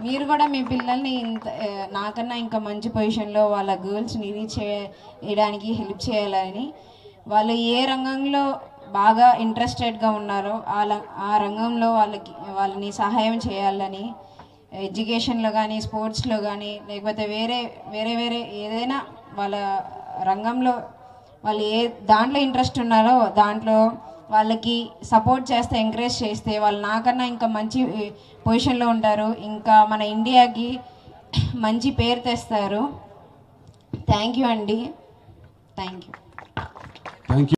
మీరు కూడా మీ పిల్లల్ని ఇంత ఆ, నాకన్నా ఇంకా మంచి పొజిషన్లో వాళ్ళ గోల్స్ని రీచ్ చేయడానికి హెల్ప్ చేయాలని వాళ్ళు ఏ రంగంలో బాగా ఇంట్రెస్టెడ్గా ఉన్నారో ఆ ల- ఆ రంగంలో వాళ్ళకి వాళ్ళని సహాయం చేయాలని ఎడ్యుకేషన్లో కానీ స్పోర్ట్స్లో కానీ లేకపోతే వేరే వేరే వేరే ఏదైనా వాళ్ళ రంగంలో వాళ్ళు ఏ దాంట్లో ఇంట్రెస్ట్ ఉన్నారో దాంట్లో వాళ్ళకి సపోర్ట్ చేస్తే ఎంకరేజ్ చేస్తే వాళ్ళు నాకన్నా ఇంకా మంచి పొజిషన్లో ఉంటారు ఇంకా మన ఇండియాకి మంచి పేరు తెస్తారు థ్యాంక్ యూ అండి థ్యాంక్ యూ